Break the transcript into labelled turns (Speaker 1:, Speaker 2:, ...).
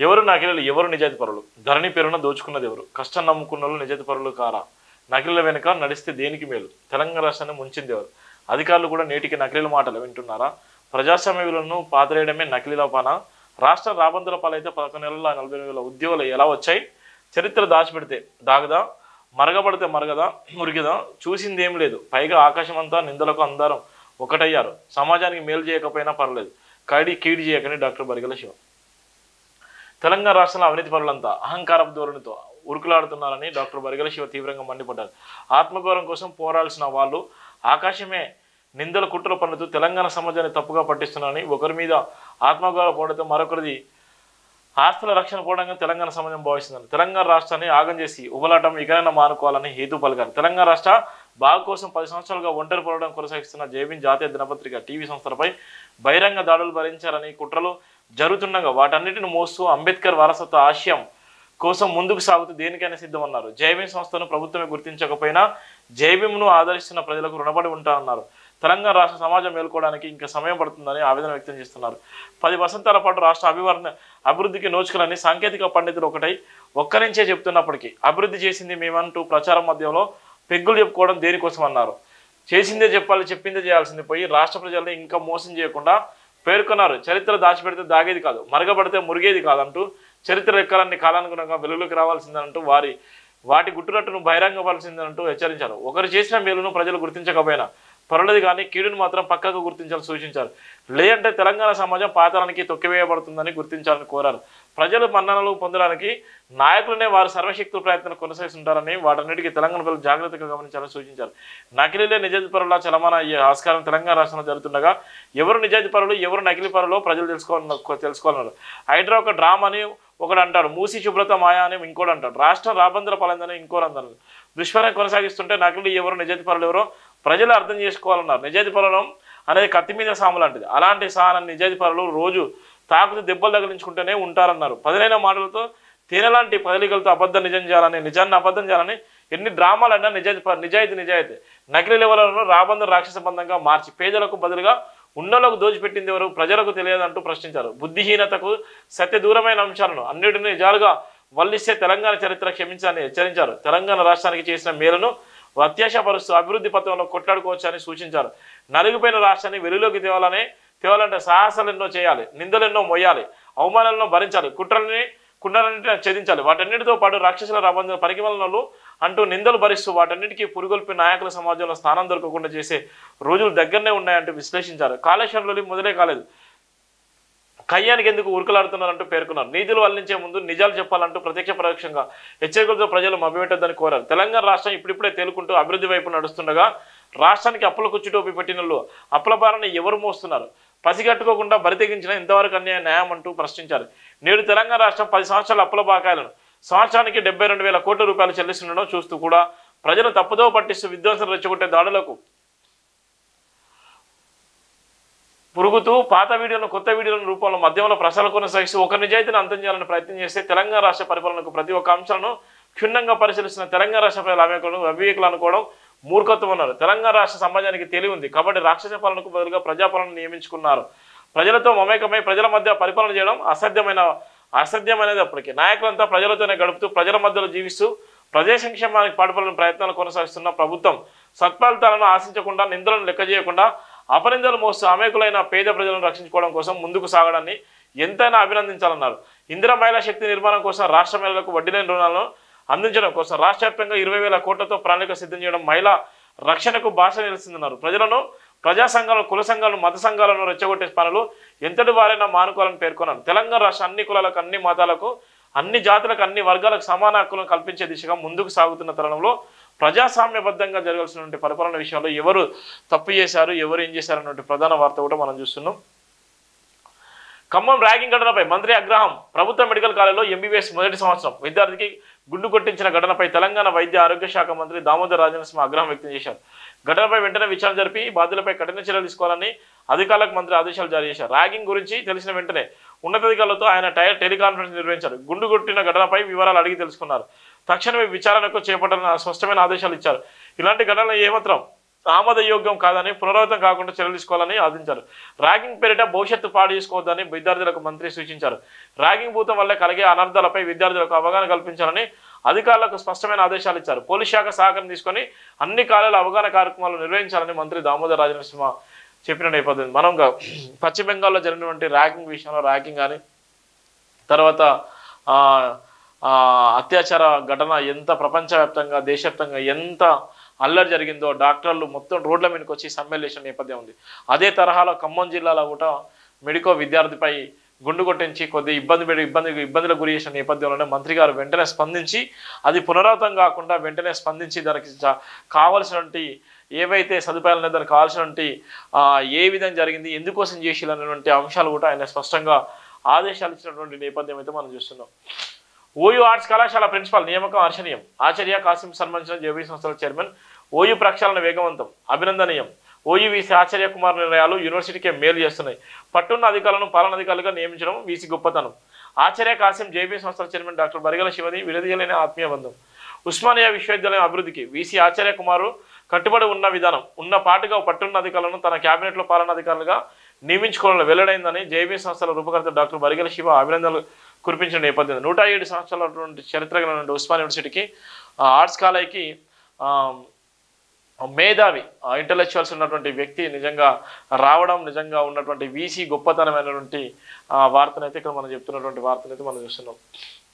Speaker 1: ఎవరు నకిలీలు ఎవరు నిజాయితీ పరులు ధరణి పేరున దోచుకున్నది ఎవరు కష్టం నమ్ముకున్న వాళ్ళు నిజాయితీ పరులు కారా నకిలీల వెనుక నడిస్తే దేనికి మేలు తెలంగాణ రాష్ట్రాన్ని ముంచింది ఎవరు అధికారులు కూడా నేటికి నకిలీల మాటలు వింటున్నారా ప్రజాస్వామ్య విలువలను పాతరేయడమే నకిలీల పన రాష్ట్ర రాబందుల పాలైతే పదకొండు నెలల నలభై ఎనిమిది వేల ఉద్యోగాలు ఎలా వచ్చాయి చరిత్ర దాచిపెడితే దాగదా మరగబడితే మరగదా మురిగిదా చూసింది ఏం లేదు పైగా ఆకాశం అంతా నిందలకు అందరం ఒకటయ్యారు సమాజానికి మేలు చేయకపోయినా పర్లేదు కడి కీడి చేయకని డాక్టర్ బరిగల శివ తెలంగాణ రాష్ట్రంలో అవినీతి పరులంతా అహంకారపు ధోరణితో ఉరుకులాడుతున్నారని డాక్టర్ బరిగల శివ తీవ్రంగా మండిపడ్డారు ఆత్మగౌరవం కోసం పోరాడాల్సిన వాళ్ళు ఆకాశమే నిందల కుట్రలు పన్నుతూ తెలంగాణ సమాజాన్ని తప్పుగా పట్టిస్తున్నారని ఒకరి మీద ఆత్మగౌరవ పోవడంతో మరొకరిది ఆస్తుల రక్షణ పోవడంగా తెలంగాణ సమాజం భావిస్తుందని తెలంగాణ రాష్ట్రాన్ని ఆగం చేసి ఉబలాటం ఇకనైనా మానుకోవాలని హేతు పలికారు తెలంగాణ రాష్ట్ర బాగు కోసం పది సంవత్సరాలుగా ఒంటరి పోరాటం కొనసాగిస్తున్న జేబీన్ జాతీయ దినపత్రిక టీవీ సంస్థలపై బహిరంగ దాడులు భరించారని కుట్రలు జరుగుతుండగా వాటన్నిటిని మోస్తూ అంబేద్కర్ వారసత్వ ఆశయం కోసం ముందుకు సాగుతూ దేనికైనా సిద్ధమన్నారు జైభీం సంస్థను ప్రభుత్వమే గుర్తించకపోయినా జైభీంను ఆదరిస్తున్న ప్రజలకు రుణపడి ఉంటారన్నారు తెలంగాణ రాష్ట్ర సమాజం మేల్కోవడానికి ఇంకా సమయం పడుతుందని ఆవేదన వ్యక్తం చేస్తున్నారు పది వసంతాల పాటు రాష్ట్ర అభివరణ అభివృద్ధికి నోచుకులని సాంకేతిక పండితులు ఒకటై ఒక్క నుంచే చెప్తున్నప్పటికీ అభివృద్ధి చేసింది మేమంటూ ప్రచారం మధ్యంలో పెగ్గులు చెప్పుకోవడం దేనికోసం అన్నారు చేసిందే చెప్పాలి చెప్పిందే చేయాల్సింది పోయి రాష్ట్ర ప్రజల్ని ఇంకా మోసం చేయకుండా పేర్కొన్నారు చరిత్ర దాచిపెడితే దాగేది కాదు మరగబడితే మురిగేది కాదంటూ చరిత్ర లెక్కలన్నీ కాలానుగుణంగా వెలుగులోకి రావాల్సిందంటూ వారి వాటి గుట్టురట్టును బహిరంగపడాల్సిందంటూ హెచ్చరించారు ఒకరు చేసిన మేలును ప్రజలు గుర్తించకపోయినా పర్వాలేదు కానీ కీడును మాత్రం పక్కకు గుర్తించాలని సూచించారు లేదంటే తెలంగాణ సమాజం పాతాళానికి తొక్కివేయబడుతుందని గుర్తించాలని కోరారు ప్రజలు మన్ననలు పొందడానికి నాయకులనే వారు సర్వశక్తుల ప్రయత్నం కొనసాగిస్తుంటారని వాటన్నిటికీ తెలంగాణ ప్రజలు జాగ్రత్తగా గమనించాలని సూచించారు నకిలీలే నిజాయితీ పరుల చలమాన అయ్యే ఆస్కారం తెలంగాణ రాష్ట్రంలో జరుగుతుండగా ఎవరు నిజాయితీ పరులు ఎవరు నకిలీ పరులో ప్రజలు తెలుసుకోవాలి తెలుసుకోవాలన్నారు హైడ్రా ఒక డ్రామా అని ఒకడు అంటాడు మూసి శుభ్రత మాయా అని ఇంకోటి అంటాడు రాష్ట్రం రాబందుల పాలైందని ఇంకోటి అంటారు దుష్పరం కొనసాగిస్తుంటే నకిలీ ఎవరు నిజాయితీ పరులు ఎవరో ప్రజలు అర్థం చేసుకోవాలన్నారు నిజాయితీ పరులం అనేది కత్తి మీద సాము లాంటిది అలాంటి సాన నిజాయితీ పరులు రోజు తాకుతూ దెబ్బలు తగిలించుకుంటూనే ఉంటారన్నారు పదిలైన మాటలతో తేనెలాంటి పదలికలతో అబద్ధం నిజం చేయాలని నిజాన్ని అబద్ధం చేయాలని ఎన్ని డ్రామాలైనా నిజాయితీ ప- నిజాయితీ నిజాయితీ నకిలీ లెవెలను రాబందు రాక్షస బంధంగా మార్చి పేదలకు బదులుగా ఉన్నోళ్లకు దోచిపెట్టింది ఎవరు ప్రజలకు తెలియదంటూ ప్రశ్నించారు బుద్ధిహీనతకు సత్య దూరమైన అంశాలను అన్నిటిని నిజాలుగా వల్లిస్తే తెలంగాణ చరిత్ర క్షమించాలని హెచ్చరించారు తెలంగాణ రాష్ట్రానికి చేసిన మేలును అత్యాశపరుస్తూ అభివృద్ధి పథంలో కొట్లాడుకోవచ్చని సూచించారు నలిగిపోయిన రాష్ట్రాన్ని వెలుగులోకి తేవాలని తేవాలంటే సాహసాలు ఎన్నో చేయాలి నిందలు ఎన్నో మొయ్యాలి అవమానాలను భరించాలి కుట్రల్ని కుండలన్నింటినీ ఛేదించాలి వాటన్నిటితో పాటు రాక్షసుల రాబంధ పరికిమలను అంటూ నిందలు భరిస్తూ వాటన్నిటికీ పురుగొల్పి నాయకుల సమాజంలో స్థానం దొరకకుండా చేసే రోజులు దగ్గరనే ఉన్నాయంటూ విశ్లేషించారు కాళేశ్వరంలో మొదలే కాలేదు కయ్యానికి ఎందుకు ఉరుకులాడుతున్నారంటూ పేర్కొన్నారు నీతులు వల్లించే ముందు నిజాలు చెప్పాలంటూ ప్రత్యక్ష పరోక్షంగా హెచ్చరికలతో ప్రజలు మభ్యపెట్టొద్దని కోరారు తెలంగాణ రాష్ట్రం ఇప్పుడిప్పుడే తేలుకుంటూ అభివృద్ధి వైపు నడుస్తుండగా రాష్ట్రానికి అప్పుల కుచ్చుటోపి పెట్టినట్లు అప్పుల భారాన్ని ఎవరు మోస్తున్నారు పసిగట్టుకోకుండా బరితెగించిన ఇంతవరకు అన్యాయ న్యాయం అంటూ ప్రశ్నించారు నేడు తెలంగాణ రాష్ట్రం పది సంవత్సరాల అప్పుల బాకాయలను సంవత్సరానికి డెబ్బై రెండు వేల కోట్ల రూపాయలు చెల్లిస్తుండడం చూస్తూ కూడా ప్రజలు తప్పుదో పట్టిస్తూ విధ్వంసం రెచ్చగొట్టే దాడులకు పురుగుతూ పాత వీడియోను కొత్త వీడియోల రూపంలో మధ్యంలో ప్రసారాలు కొనసాగిస్తూ ఒక నిజాయితీని అంతం చేయాలని ప్రయత్నం చేస్తే తెలంగాణ రాష్ట్ర పరిపాలనకు ప్రతి ఒక్క అంశాలను క్షుణ్ణంగా పరిశీలిస్తున్న తెలంగాణ రాష్ట్ర ప్రజల అవేకులను అవివేకులు అనుకోవడం మూర్ఖత్వం అన్నారు తెలంగాణ రాష్ట్ర సమాజానికి తెలివి ఉంది కాబట్టి రాక్షస పాలనకు బదులుగా ప్రజాపాలన నియమించుకున్నారు ప్రజలతో మమేకమై ప్రజల మధ్య పరిపాలన చేయడం అసాధ్యమైన అసాధ్యమైనది అప్పటికి నాయకులంతా ప్రజలతోనే గడుపుతూ ప్రజల మధ్యలో జీవిస్తూ ప్రజా సంక్షేమానికి పాటుపడిన ప్రయత్నాలు కొనసాగిస్తున్న ప్రభుత్వం సత్ఫలితాలను ఆశించకుండా నిందలను లెక్క చేయకుండా అపనిందలు మోస్తూ అమేకులైన పేద ప్రజలను రక్షించుకోవడం కోసం ముందుకు సాగడాన్ని ఎంతైనా అభినందించాలన్నారు ఇందిరా మహిళా శక్తి నిర్మాణం కోసం రాష్ట్ర మహిళలకు వడ్డీ లేని రుణాలను అందించడం కోసం రాష్ట్ర వ్యాప్తంగా ఇరవై వేల కోట్లతో ప్రణాళిక సిద్ధం చేయడం మహిళా రక్షణకు భాష నిలుస్తుందన్నారు ప్రజలను ప్రజా సంఘాలను కుల సంఘాలను మత సంఘాలను రెచ్చగొట్టే పనులు ఎంతటి వారైనా మానుకోవాలని పేర్కొన్నారు తెలంగాణ రాష్ట్ర అన్ని కులాలకు అన్ని మతాలకు అన్ని జాతులకు అన్ని వర్గాలకు సమాన హక్కులను కల్పించే దిశగా ముందుకు సాగుతున్న తరుణంలో ప్రజాస్వామ్యబద్ధంగా జరగాల్సినటువంటి పరిపాలన విషయంలో ఎవరు తప్పు చేశారు ఎవరు ఏం చేశారు అన్నటువంటి ప్రధాన వార్త కూడా మనం చూస్తున్నాం ఖమ్మం ర్యాగింగ్ ఘటనపై మంత్రి అగ్రహం ప్రభుత్వ మెడికల్ కాలేజీలో ఎంబీబీఎస్ మొదటి సంవత్సరం విద్యార్థికి గుండు కొట్టించిన ఘటనపై తెలంగాణ వైద్య ఆరోగ్య శాఖ మంత్రి దామోదర్ రాజనసింహ ఆగ్రహం వ్యక్తం చేశారు ఘటనపై వెంటనే విచారణ జరిపి బాధ్యులపై కఠిన చర్యలు తీసుకోవాలని అధికారులకు మంత్రి ఆదేశాలు జారీ చేశారు ర్యాగింగ్ గురించి తెలిసిన వెంటనే ఉన్నతాధికారులతో ఆయన టై టెలికాన్ఫరెన్స్ నిర్వహించారు గుండు కొట్టిన ఘటనపై వివరాలు అడిగి తెలుసుకున్నారు తక్షణమే విచారణకు చేపట్టాలని స్పష్టమైన ఆదేశాలు ఇచ్చారు ఇలాంటి ఘటనలు ఏమాత్రం ఆమోదయోగ్యం కాదని పునరావృతం కాకుండా చర్యలు తీసుకోవాలని ఆదించారు ర్యాగింగ్ పేరిట భవిష్యత్తు పాడు చేసుకోవద్దని విద్యార్థులకు మంత్రి సూచించారు ర్యాగింగ్ భూతం వల్ల కలిగే అనర్థాలపై విద్యార్థులకు అవగాహన కల్పించాలని అధికారులకు స్పష్టమైన ఆదేశాలు ఇచ్చారు పోలీస్ శాఖ సహకారం తీసుకొని అన్ని కాలాల అవగాహన కార్యక్రమాలు నిర్వహించాలని మంత్రి దామోదర్ రాజనరసింహ చెప్పిన నేపథ్యం మనం గా- పశ్చిమ బెంగాల్లో జరిగినటువంటి ర్యాగింగ్ విషయంలో ర్యాగింగ్ కానీ తర్వాత ఆ, ఆ, అత్యాచార ఘటన ఎంత ప్రపంచవ్యాప్తంగా దేశవ్యాప్తంగా ఎంత అల్లరి జరిగిందో డాక్టర్లు మొత్తం రోడ్ల మీదకి వచ్చి సమ్మె చేసిన నేపథ్యం ఉంది అదే తరహాలో ఖమ్మం జిల్లాలో కూడా మెడికో విద్యార్థిపై గుండు కొట్టించి కొద్ది ఇబ్బంది పెడి ఇబ్బంది ఇబ్బందులకు గురి చేసిన నేపథ్యంలోనే మంత్రి గారు వెంటనే స్పందించి అది పునరావృతం కాకుండా వెంటనే స్పందించి దానికి చ- కావలసినటువంటి ఏవైతే సదుపాయాలు ఉన్నాయో దానికి కావాల్సినటువంటి ఆ, ఏ విధంగా జరిగింది ఎందుకోసం చేసి అనేటువంటి అంశాలు కూడా ఆయన స్పష్టంగా ఆదేశాలు ఇచ్చినటువంటి నేపథ్యం అయితే మనం చూస్తున్నాం ఓయూ ఆర్ట్స్ కళాశాల ప్రిన్సిపాల్ నియామకం హర్షణీయం ఆచార్య కాసిం సన్మానించిన జేబీ సంస్థల చైర్మన్ ఓయూ ప్రక్షాళన వేగవంతం అభినందనీయం ఓయూ వీసీ ఆచార్య కుమార్ నిర్ణయాలు యూనివర్సిటీకే మేలు చేస్తున్నాయి పట్టున్న అధికారులను పాలనాధికారులుగా నియమించడం వీసీ గొప్పతనం ఆచార్య కాసిం జేబీ సంస్థల చైర్మన్ డాక్టర్ బరిగల శివది విడదీయలేని ఆత్మీయ బంధం ఉస్మానియా విశ్వవిద్యాలయం అభివృద్ధికి వీసీ ఆచార్య కుమారు కట్టుబడి ఉన్న విధానం ఉన్న పాటుగా పట్టున్న అధికారులను తన కేబినెట్లో పాలనాధికారులుగా నియమించుకోవడంలో వెల్లడైందని జేబీ సంస్థల రూపకర్త డాక్టర్ బరిగల శివ అభినందనలు కురిపించిన నేపథ్యం నూట ఏడు సంవత్సరాలటువంటి చరిత్ర కలిగినటువంటి ఉస్మాన్ యూనివర్సిటీకి ఆ, ఆర్ట్స్ కాలేజ్కి ఆ, మేధావి ఇంటలెక్చువల్స్ ఉన్నటువంటి వ్యక్తి నిజంగా రావడం నిజంగా ఉన్నటువంటి వీసీ గొప్పతనమైనటువంటి ఆ, వార్తనైతే ఇక్కడ మనం చెప్తున్నటువంటి వార్తనైతే మనం చూస్తున్నాం